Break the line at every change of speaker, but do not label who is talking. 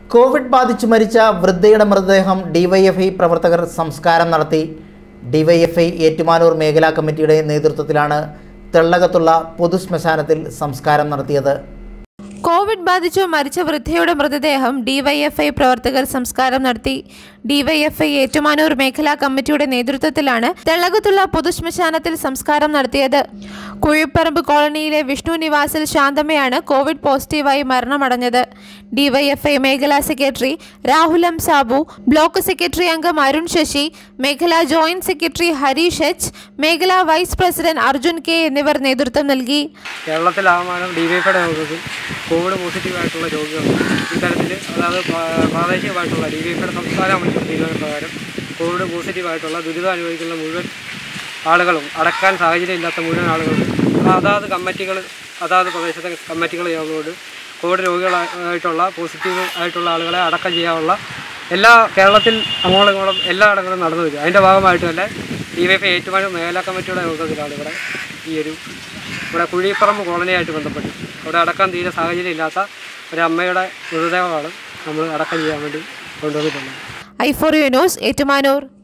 Covid ബാധിച്ചു മരിച്ച വൃദ്ധയുടെ മൃതദേഹം ഡിവൈഎഫ്ഐ പ്രവർത്തകർ സംസ്കാരം നടത്തി ഡിവൈഎഫ്ഐ ഏറ്റുമാനൂർ മേഖലാ കമ്മിറ്റിയുടെ നേതൃത്വത്തിലാണ് തെള്ളകത്തുള്ള പൊതുശ്മശാനത്തിൽ സംസ്കാരം നടത്തിയത്
കോവിഡ് ബാധിച്ചു മരിച്ച വൃദ്ധയുടെ മൃതദേഹം ഡിവൈഎഫ്ഐ പ്രവർത്തകർ സംസ്കാരം നടത്തി ഡിവൈഎഫ്ഐ ഏറ്റുമാനൂർ മേഖലാ കമ്മിറ്റിയുടെ നേതൃത്വത്തിലാണ് തെള്ളകത്തുള്ള പൊതുശ്മശാനത്തിൽ സംസ്കാരം നടത്തിയത് കുഴിപ്പറമ്പ് കോളനിയിലെ വിഷ്ണു നിവാസിൽ ശാന്തമ്മയാണ് കോവിഡ് പോസിറ്റീവായി മരണമടഞ്ഞത് ഡിവൈഎഫ്ഐ മേഖലാ secretary Rahul M Sabu block secretary അംഗം അരുൺ ശശി മേഖലാ ജോയിന്റ് സെക്രട്ടറി ഹരീഷ് എച്ച് മേഖലാ വൈസ് പ്രസിഡന്റ് അർജുൻ കെ എന്നിവർ നേതൃത്വം നൽകി
കേരളത്തിലാകമാനം ഡി വൈ എഫയുടെ നേതൃത്വത്തിൽ കോവിഡ് പോസിറ്റീവായിട്ടുള്ള രോഗികൾ ഇത്തരത്തിൽ അതായത് പ്രാ- പ്രാദേശികമായിട്ടുള്ള ഡി വൈ എഫയുടെ സംസ്ഥാന കമ്മിറ്റി തീരുമാനപ്രകാരം കോവിഡ് പോസിറ്റീവായിട്ടുള്ള ദുരിതം അനുഭവിക്കുന്ന മുഴുവൻ ആളുകളും അടക്കാൻ സാഹചര്യമില്ലാത്ത മുഴുവൻ ആളുകൾക്കും അതാത് കമ്മിറ്റികൾ അതാത് പ്രദേശത്തെ കമ്മിറ്റികൾ ചേർന്നുകൊണ്ട് കോവിഡ് രോഗികളായിട്ടുള്ള പോസിറ്റീവ് ആയിട്ടുള്ള ആളുകളെ അടക്കം ചെയ്യാനുള്ള എല്ലാ കേരളത്തിൽ അങ്ങോളം ഇങ്ങോളം എല്ലാ ഇടങ്ങളും നടന്നു വരും അതിൻ്റെ ഭാഗമായിട്ട് തന്നെ ഡി വൈ എഫ് ഏറ്റുമാനൂർ മേഖലാ കമ്മിറ്റിയുടെ നേതൃത്വത്തിലാണ് ഇവിടെ ഈ ഒരു ഇവിടെ കുഴിപ്പറമ്പ് കോളനിയായിട്ട് ബന്ധപ്പെട്ട് അവിടെ അടക്കം തീരെ സാഹചര്യം ഇല്ലാത്ത ഒരു അമ്മയുടെ മൃതദേഹമാണ് നമ്മൾ അടക്കം ചെയ്യാൻ വേണ്ടി കൊണ്ടുവന്നിട്ടുള്ളത്
I four you news Ettumanoor